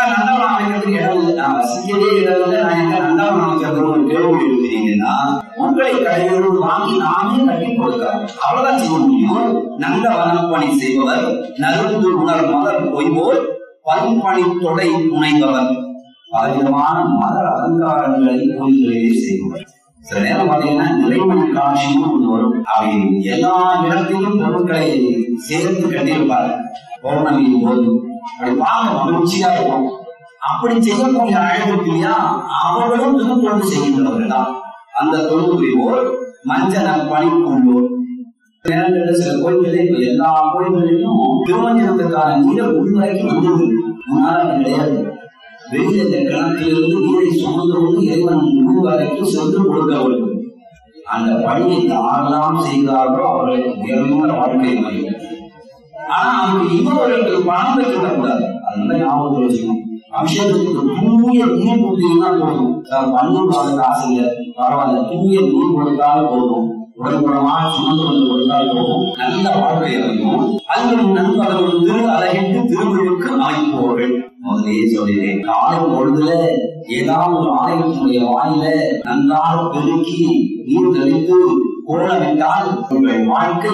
நந்தவனம் அமைக்கிறதுக்கு இடம் இல்லை நான் வசிக்கவே இடம் இல்லை நான் எங்க நந்தவனம் அமைக்கிறதுன்னு ஒரு கேள்வி எழுதுறீங்கன்னா உங்களை கடைகளும் வாங்கி நாமே கட்டி கொடுக்கிறோம் அவ்வளவுதான் செய்ய முடியும் நந்தவனம் பணி செய்பவர் நருந்து உணர் மலர் பொய்போல் பல்பணி தொடை முனைபவர் பலவிதமான மலர் அலங்காரங்களை கோயில்களிலே செய்பவர் சில நேரம் பாத்தீங்கன்னா நிறைமணி காட்சியும் ஒன்று வரும் அவை எல்லா இடத்திலும் பொருட்களை சேர்த்து கட்டியிருப்பாரு பௌர்ணமியின் போது அப்படி பார்க்க மகிழ்ச்சியா இருக்கும் அப்படி செய்யக்கூடிய அழகு இல்லையா அவர்களும் திருத்தொண்டு செய்கின்றவர்கள் தான் அந்த தொண்டு புரிவோர் மஞ்சன பணி கொண்டோர் நேரங்களில் சில கோயில்களே இப்ப எல்லா கோயில்களிலும் திருமஞ்சனத்துக்கான நீரை உள்வரைக்கும் வந்தது முன்னால அது கிடையாது வெளியில இந்த கிணற்றிலிருந்து நீரை சுமந்து கொண்டு இறைவன் முழு வரைக்கும் சென்று கொடுக்கவர்கள் அந்த பணியை யாரெல்லாம் செய்கிறார்களோ அவர்களுக்கு உயர்ந்த வாழ்க்கை அமையும் ஆனா அவங்க இன்னொருவர்களுக்கு பணம் பெற்றுவிடக்கூடாது அதனால ஞாபகம் வச்சுக்கணும் அபிஷேகத்துக்கு தூய நீர் கொடுத்தீங்கன்னா போதும் சார் பன்னூர் வாங்க ஆசை இல்லை பரவாயில்ல தூய நீர் கொடுத்தாலும் போதும் உடன்படமாக சுமந்து வந்து கொடுத்தால் போதும் நல்ல வாழ்க்கை அமையும் அங்கும் நண்பர்கள் திரு அழகிட்டு திருவிழுக்கு அமைப்பவர்கள் முதலே சொல்லினேன் காலை பொழுதுல ஏதாவது ஒரு ஆலயத்தினுடைய வாயில நன்றாக பெருக்கி நீர் தெளித்து கோலமிட்டால் உங்கள் வாழ்க்கை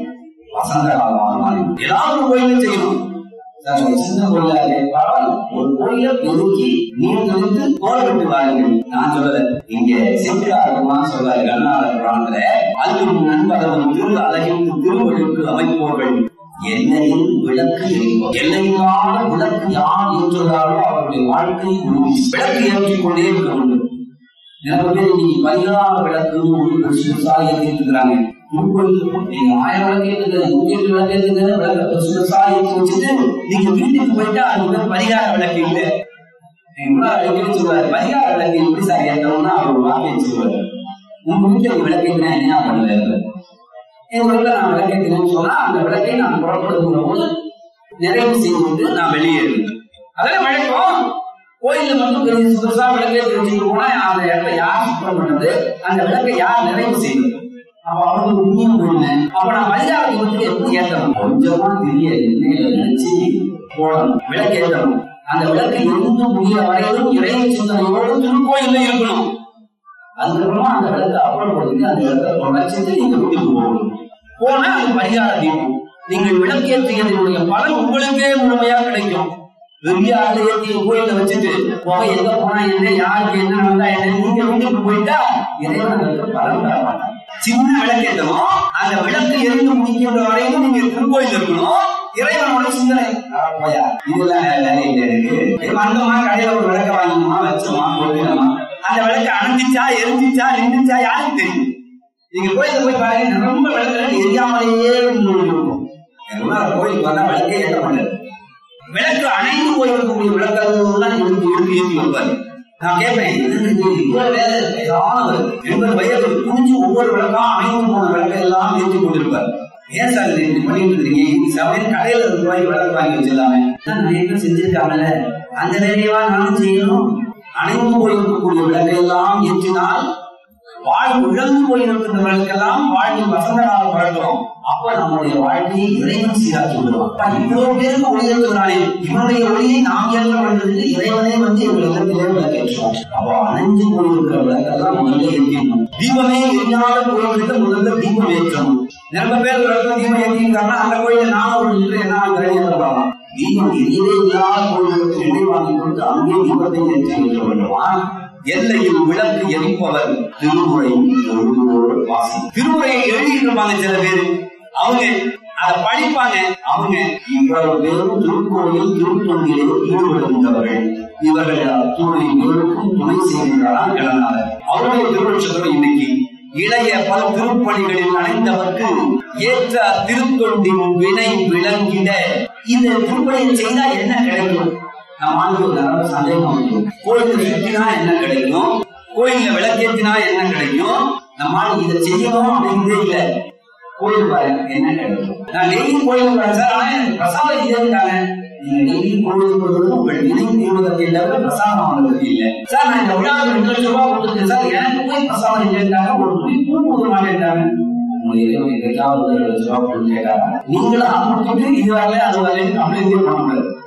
வசந்த காலமாக மாறும் ஏதாவது ஒரு கோயில செய்யணும் சார், ஒரு சின்ன கோயிலா இருக்கு. பரவாயில்ல. ஒரு கோயில பெருக்கி நீர் தெளித்து கோலமிட்டு வாருங்கள் நான் சொல்லல இங்க செஞ்சிடாருமான்னு சொல்றாரு கருணாளர் புராணத்துல அல்லும் நண்பர்களும் திரு அழகின் திருவழுக்கு அமைப்போர்கள் எல்லையில் விளக்கு எரிப்போம் எல்லையில்லாத விளக்கு யார் ஏற்றுகிறாரோ அவருடைய வாழ்க்கை உறுதி. விளக்கு ஏற்றிக் கொண்டே இருக்க வேண்டும் நிறைய பேர் இன்னைக்கு பரிகார விளக்கு ஒரு பெருசு பெருசா ஏற்றிருக்கிறாங்க திருக்கோயிலுக்கு நீங்க ஆயிரம் விளக்கு ஏற்றுங்க நூத்தி எட்டு விளக்கு ஏற்றுங்க விளக்க பெருசு பெருசா ஏற்றி வச்சுட்டு நீங்க வீட்டுக்கு போயிட்டா அது வந்து பரிகார விளக்கு இல்லை நீங்க அடிக்கடி சொல்லுவாரு பரிகார விளக்கு எப்படி சார் ஏற்றணும்னா அவர் ஒரு வார்த்தை சொல்லுவாரு உங்க வீட்டுல விளக்கு என்ன என்ன பண்ணுவாரு எங்க வீட்டுல நான் விளக்கேற்றினேன்னு சொன்னா அந்த விளக்கை நான் புறப்படுகின்ற போது நிறைவு செய்துவிட்டு நான் வெளியேறுவேன் அதெல்லாம் விளக்கம் கோயில்ல மட்டும் பெரிய புதுசா விளக்கேற்றி வச்சுட்டு போனா அந்த இடத்த யார் சுத்தம் பண்ணது அந்த விளக்கை யார் நிறைவு செய்வது அப்ப அவருக்கு புண்ணியம் போயிடுங்க அப்ப நான் பரிகாரத்தை வந்து எப்படி ஏற்றணும் கொஞ்சமா தெரிய எண்ணெயில நினைச்சு போடணும் விளக்கு ஏற்றணும் அந்த விளக்கு எந்த முடிய வரையிலும் இறை சிந்தனையோடு திருக்கோயில்ல இருக்கணும் அதுக்கப்புறமா அந்த விளக்கு அப்புறப்படுத்தி அந்த விளக்கை தொடர்ச்சி நீங்க வீட்டுக்கு போகணும் போனா அது பரிகார தீபம் நீங்கள் விளக்கேற்றியதனுடைய பலன் உங்களுக்கே முழுமையா கிடைக்கும் பெரிய ஆளு ஏற்றி கோயில வச்சுட்டு புகை எங்க போனா என்ன யாருக்கு என்ன நடந்தா என்ன நீங்க வீட்டுக்கு போயிட்டா இறைவனுக்கு பலன் தர மாட்டாங்க சின்ன விளக்கேற்றணும் அந்த விளக்கு எரிந்து முடிக்கின்ற வரையும் நீங்க திருக்கோயில் இருக்கணும் இறைவனோட சிந்தனை அட போயா இதெல்லாம் வேலை இல்லை எனக்கு வந்தோமா கடையில ஒரு விளக்க வாங்கினோமா வச்சோமா போட்டுமா அந்த விளக்கு அணைஞ்சிச்சா எரிஞ்சிச்சா நின்றுச்சா யாருக்கு தெரியும் நீங்க கோயில போய் பாருங்க ரொம்ப விளக்கு எரியாமலேயே இருக்கும் எல்லாம் கோயிலுக்கு வந்தா விளக்கே ஏற்ற மாட்டாரு விளக்கு அணைந்து போயிருக்கக்கூடிய விளக்கெல்லாம் எடுத்து எடுத்து ஏற்றி வைப்பாரு நான் கேட்பேன் என்னங்க இது இவ்வளவு வேலை ஏதாவது எண்பது வயது புரிஞ்சு ஒவ்வொரு விளக்கா அணைந்து போன விளக்கை எல்லாம் ஏற்றி கொண்டிருப்பார் ஏன் சார் இது இப்படி பண்ணிட்டு இருக்கீங்க இது சமையல் கடையில ரெண்டு ரூபாய்க்கு விளக்கு வாங்கி வச்சிடலாமே அதான் நிறைய பேர் செஞ்சிருக்காங்கல்ல அந்த வேலையவா நானும் செய்யணும் அணைந்து போயிருக்கக்கூடிய விளக்கை எல்லாம் ஏற்றினால் வாழ் இழந்து போயிருக்கின்றவர்களுக்கெல்லாம் வாழ்வில் வசந்த காலம் பழக்கிறோம் அப்ப நம்முடைய வாழ்க்கையை இறைவன் சீராக்கி விடுவான் அப்ப இவ்வளவு பேருக்கு ஒளி இருக்கிறானே இவனுடைய ஒளியை நாம் ஏற்ற வேண்டியது இறைவனே வந்து எங்கள் இடத்திலே விளக்கேற்றுவோம் அப்போ அணைஞ்சு போயிருக்கிற விளக்கெல்லாம் முதல்ல ஏற்றிடணும் தீபமே எரியாத கோயிலுக்கு முதல்ல தீபம் ஏற்றணும் நிறைய பேர் ஒரு இடத்துல தீபம் ஏற்றிருக்காங்கன்னா அந்த கோயில நாம ஒரு நின்று என்ன கிடையாது தீபம் எரியவே இல்லாத கோயிலுக்கு நிலை வாங்கி கொண்டு அங்கே தீபத்தை ஏற்றி வைக்க வேண்டுமா எல்லையில் விளக்கு எரிப்பவர் திருமுறை எழுதுவோர் வாசி திருமுறையை எழுதியிருப்பாங்க சில பேர் அவங்க அதை படிப்பாங்க அவங்க இவ்வளவு பேரும் திருக்கோயில் திருத்தொண்டிலே ஈடுபடுகின்றவர்கள் இவர்கள் அத்துணை பேருக்கும் துணை செய்கின்றார் கிளந்தார் அவருடைய திருவட்சத்திரம் இன்னைக்கு இளைய பல திருப்பணிகளில் அணைந்தவர்க்கு ஏற்ற திருத்தொண்டின் வினை விளங்கிட இந்த திருப்பணியை செய்தா என்ன கிடைக்கும் நம்ம ஆளுக்கு ஒரு நல்ல சந்தேகம் வந்து கோயில சுத்தினா என்ன கிடைக்கும் கோயில்ல விளக்கேத்தினா என்ன கிடைக்கும் நம்ம ஆளு இதை செய்யணும் அப்படிங்கிறதே இல்ல கோயில் பாருங்க என்ன கிடைக்கும் நான் டெய்லி கோயிலுக்கு வரேன் சார் ஆனா எனக்கு பிரசாதம் இதே இருக்காங்க நீங்க டெய்லி கோயிலுக்கு போறது உங்கள் நினைவு தீர்வதற்கு இல்லாத பிரசாதம் வாங்குறதுக்கு இல்ல சார் நான் இந்த விழாவுக்கு ரெண்டு லட்சம் ரூபாய் கொடுத்துருக்கேன் சார் எனக்கு போய் பிரசாதம் இல்லைன்றாங்க ஒரு துணி பூ கொடுக்க மாட்டேன்றாங்க உங்க இறைவன் எதுக்காவது ஒரு லட்சம் ரூபாய் கொடுத்து கேட்டாரா நீங்களும் கொடுத்துட்டு இது வரல அது வரலன்னு கம்ப்ளைண்டே பண்ண முடியாது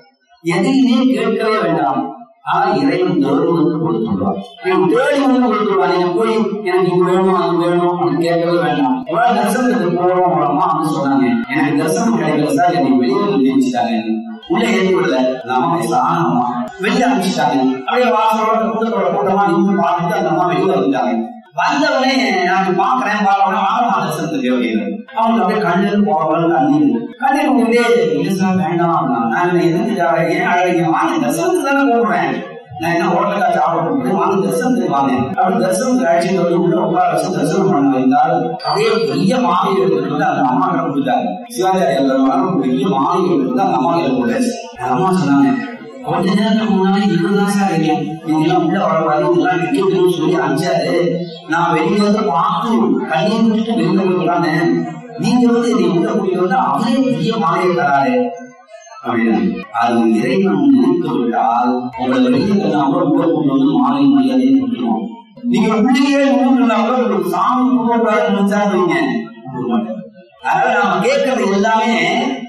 எதையுமே கேட்கவே வேண்டாம் ஆனா இறைவன் தேடி வந்து கொடுத்துருவான் இவன் தேடி வந்து கொடுத்துருவான் நீங்க போய் எனக்கு இது வேணும் அது வேணும் அப்படின்னு கேட்கவே வேண்டாம் எவ்வளவு தரிசனத்துக்கு போறோம் மூலமா அவங்க சொன்னாங்க எனக்கு தரிசனம் கிடைக்கல சார் என்னை வெளியே வந்து வச்சுட்டாங்க உள்ள ஏற்றி விடல நம்ம வயசான அம்மா வெளியே அனுப்பிச்சிட்டாங்க அப்படியே வாசலோட கூட்டத்தோட கூட்டமா நின்று பார்த்துட்டு அந்த அம்மா வெளியே வந்துட்டாங்க வந்தவனே நான் பாக்குறேன் பாக்குறேன் ஆகலாம் தரிசனத்துக்கு அப்படிங்கிறது அவங்க அப்படியே கண்ணீர் போறவங்க கண்ணீர் கண்ணீர் முடிந்தே இல்லை சார் வேண்டாம் நான் எதுக்கு ஏன் அழகிங்க வாங்க தரிசனத்துக்கு தானே போடுறேன் நான் என்ன ஹோட்டலுக்கா சாப்பிட போறேன் வாங்க தரிசனத்துக்கு வாங்க அப்படி தரிசனத்துக்கு அழைச்சிட்டு வந்து உள்ள உட்கார வச்சு தரிசனம் பண்ண வைத்தால் அப்படியே பெரிய மாலை எடுத்துட்டு வந்து அந்த அம்மா கிட்ட கொடுத்தாரு சிவாச்சாரிய பெரிய மாலை எடுத்து வந்து அந்த அம்மா கிட்ட கொடுத்தாச்சு அந்த அம்மா சொன்னாங்க கொஞ்ச நேரத்துக்கு முன்னாடி இப்படிதான் சார் இருக்கேன் நீங்க எல்லாம் உள்ள வரக்கூடாது இதெல்லாம் நிக்கணும்னு சொல்லி அனுப்பிச்சாரு நான் வெளியே வந்து பார்த்து கண்ணீர் விட்டுட்டு வெளியில போய் உட்கார்ந்தேன் நீங்க வந்து என்னை உள்ள கூட்டிட்டு வந்து அவரே பெரிய மாலையை தராரு அப்படின்னு அது இறைவன் நினைத்து விட்டால் உங்களை வெளியே நான் கூட உள்ள கொண்டு வந்து மாலை மரியாதையை கொடுத்துருவோம் நீங்க உள்ளே ஊர்ல கூட உங்களுக்கு சாமி கும்பிடக்கூடாதுன்னு நினைச்சா வைங்க கும்பிட மாட்டேன் அதனால நாம கேட்கறது எல்லாமே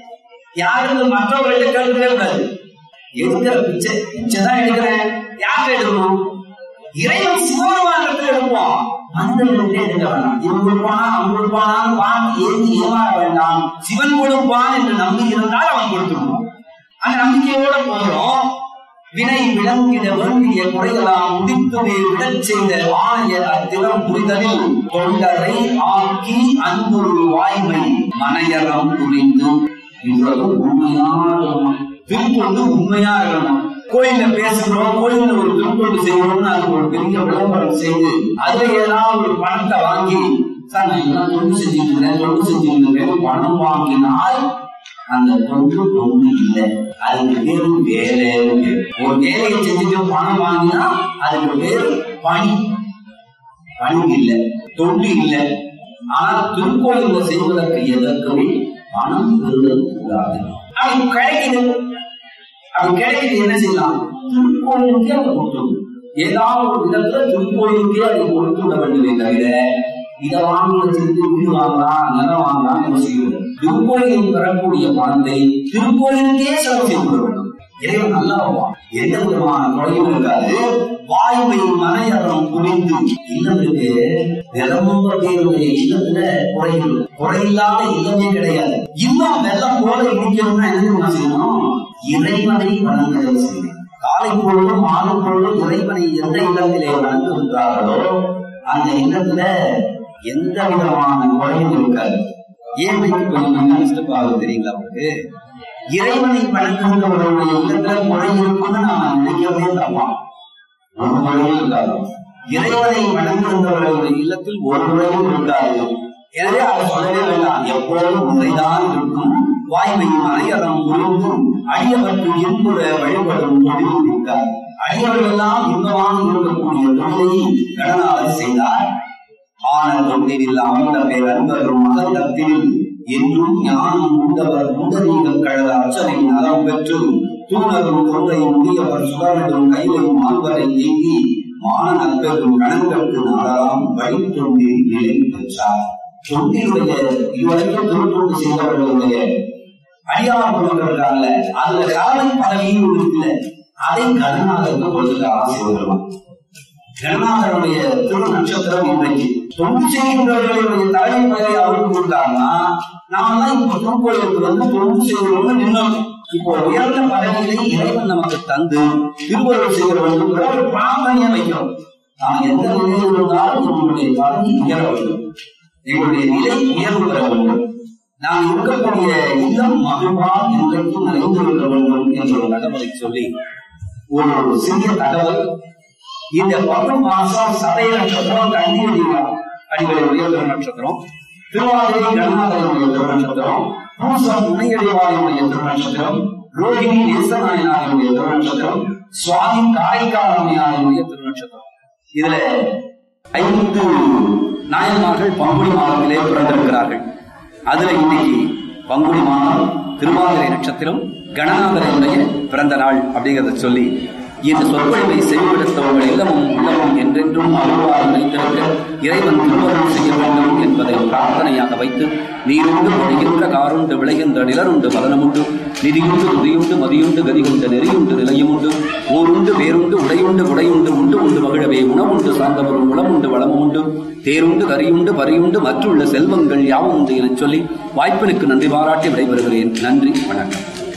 யாருக்கும் மற்றவர்கள்ட்ட கேட்கவே கூடாது எடுக்கிற பிச்சை பிச்சை தான் எடுக்கிறேன் யார்கிட்ட எடுக்கணும் இறைவன் சிவருமானத்தில் எடுப்போம் மனிதர்களே எடுக்க வேண்டாம் இவன் கொடுப்பானா அவன் கொடுப்பானான்னு பார்த்து ஏந்தி ஏமாற வேண்டாம் சிவன் கொடுப்பான் என்று நம்பி இருந்தால் அவன் கொடுத்துருவான் அந்த நம்பிக்கையோட போகிறோம் வினை விளங்கிட வேண்டிய குறைகளாம் முடித்துமே விடச் செய்த ஆணைய அத்திறம் புரிதலில் தொண்டரை ஆக்கி அன்புரு வாய்மை மனையறம் புரிந்து இவ்வளவு உண்மையான திருப்பொண்டு உண்மையா இருக்கணும் கோயில்ல பேசுகிறோம் கோயில்ல ஒரு திருப்பொண்டு செய்யணும்னு அது ஒரு பெரிய விளம்பரம் செய்து அதுல ஏதாவது ஒரு பணத்தை வாங்கி சார் நான் இதெல்லாம் தொண்டு செஞ்சுட்டு இருக்கேன் தொண்டு செஞ்சுட்டு இருக்கேன் பணம் வாங்கினால் அந்த தொண்டு தொண்டு இல்லை அதுக்கு பேரு வேலை ஒரு வேலையை செஞ்சுட்டு பணம் வாங்கினா அதுக்கு பேரு பணி பணி இல்லை தொண்டு இல்லை ஆனால் திருக்கோயில்ல செய்வதற்கு எதற்குமே பணம் பெறுதல் கூடாது அப்படி கிடைக்குது அப்படி கிடைக்குது என்ன செய்யலாம் திருக்கோயிலுக்கே அதை கொடுத்துடும் ஏதாவது ஒரு விதத்துல திருக்கோயிலுக்கே அதை கொடுத்து விட வேண்டுமே தவிர இதை வாங்கி வச்சிருந்து வீடு வாங்கலாம் நிலம் வாங்கலாம் யோசிக்கிறது திருக்கோயிலில் பெறக்கூடிய பணத்தை திருக்கோயிலுக்கே செலவு செய்து விட வேண்டும் இறைவன் நல்லா வருவான் எந்த விதமான குறையும் இருக்காது வாய்மை மனையறம் புரிந்து இல்லத்துக்கு நிலமுக தேவனுடைய இல்லத்துல குறைகள் குறையில்லாத இல்லமே கிடையாது இன்னும் வெள்ளம் போல இடிக்கணும்னா என்ன தெரியுமா செய்யணும் இறைவனை வணங்குதல் செய்யணும் காலை பொழுதும் மாலை பொழுதும் இறைவனை எந்த இல்லத்திலே வணங்குகின்றார்களோ அந்த இல்லத்துல எந்த விதமான குறையும் இருக்காது ஏன் கொஞ்சம் கொஞ்சம் ஸ்டெப் ஆகுது தெரியுங்களா உங்களுக்கு இறைவனை வணங்குகின்றவர்களுடைய இல்லத்துல குறை இருக்குன்னு நாம நினைக்கவே தப்பா ஒரு முறையும் இருக்காது இறைவனை வணங்குகின்றவர்களுடைய இல்லத்தில் ஒரு முறையும் இருக்காது எனவே அதை சொல்லவே வேண்டாம் எப்போதும் முறைதான் இருக்கும் வாய்மையும் அனையறம் முழுவதும் அடியவருக்கு என்புற வழிபடும் தொழில் இருக்கார் அடியவர்கள் எல்லாம் இன்பமாக இருக்கக்கூடிய தொழிலை கடனாளர் செய்தார் ஆன தொண்டில் அமர்ந்த பேர் அன்பரும் மகத்தத்தில் என்றும் ஞானம் உண்டவர் முந்தரீக கழக அர்ச்சனை நலம் பெற்று தூணரும் தொண்டை முடியவர் சுடரிடும் கைவையும் மால்வரை நீங்கி மான நற்பெரும் கணங்களுக்கு நாடலாம் வழி தொண்டில் நிலை பெற்றார் தொண்டினுடைய இதுவரைக்கும் திருத்தொண்டு செய்தவர்களுடைய அடியார் குழுக்கிறாங்கல்ல அதுல காலை பதவியும் இருக்குல்ல அதை கருணாகருக்கு கொடுத்துருக்காரா சிவபெருமான் கருணாகருடைய திரு நட்சத்திரம் இன்றைக்கு தொண்டு செய்கின்றவர்களுடைய தலைமை பதவி அவருக்கு கொடுத்தாங்கன்னா நாம தான் இப்ப திருக்கோயிலுக்கு வந்து தொண்டு செய்கிறவங்க நின்னோம் இப்போ உயர்ந்த பதவிகளை இறைவன் நமக்கு தந்து திருவள்ளுவர் செய்கிறவர்களுக்கு ஒரு பிரார்த்தனையை வைக்கிறோம் நாம் எந்த நிலையில் இருந்தாலும் நம்முடைய பதவி உயர வேண்டும் எங்களுடைய நிலை உயர்வு பெற வேண்டும் நாம் இருக்கக்கூடிய இல்லம் மகிழ்வால் இன்றைக்கும் நிறைந்திருக்க வேண்டும் என்ற ஒரு தகவலை சொல்லி ஒரு சிறிய தகவல் இந்த பத்து மாசம் சதய நட்சத்திரம் கண்டி அடிக்கலாம் அடிகளை உயர்ந்த நட்சத்திரம் திருவாதிரை கருணாதரனுடைய திரு நட்சத்திரம் பூசம் முனையடிவாயுடைய திரு நட்சத்திரம் ரோஹிணி நேசநாயனாருடைய திரு நட்சத்திரம் சுவாமி காரைக்காலமையாருடைய திரு நட்சத்திரம் இதுல ஐந்து நாயன்மார்கள் பங்குனி மாதத்திலே பிறந்திருக்கிறார்கள் அதுல இன்னைக்கு பங்குனி மாதம் திருவாதிரை நட்சத்திரம் கணநாதனுடைய பிறந்த நாள் அப்படிங்கறத சொல்லி இந்த சொற்பொழிவை செவிப்படுத்தவர்கள் இல்லமும் உள்ளமும் என்றென்றும் அருள்வார் நிறைந்திருக்க இறைவன் திருவருள் செய்ய வேண்டும் என்பதை பிரார்த்தனையாக வைத்து நீருண்டு பொழிகின்ற காருண்டு விளைகின்ற நிலருண்டு பலனமுண்டு நிதியுண்டு துதியுண்டு மதியுண்டு கதிகுண்டு நெறியுண்டு நிலையுமுண்டு ஊருண்டு வேருண்டு உடையுண்டு குடையுண்டு உண்டு உண்டு மகிழவே உணவுண்டு சார்ந்தவரும் உளமுண்டு வளமுண்டு தேருண்டு கரியுண்டு பரியுண்டு மற்றுள்ள செல்வங்கள் யாவும் உண்டு எனச் சொல்லி வாய்ப்பினுக்கு நன்றி பாராட்டி விடைபெறுகிறேன் நன்றி வணக்கம்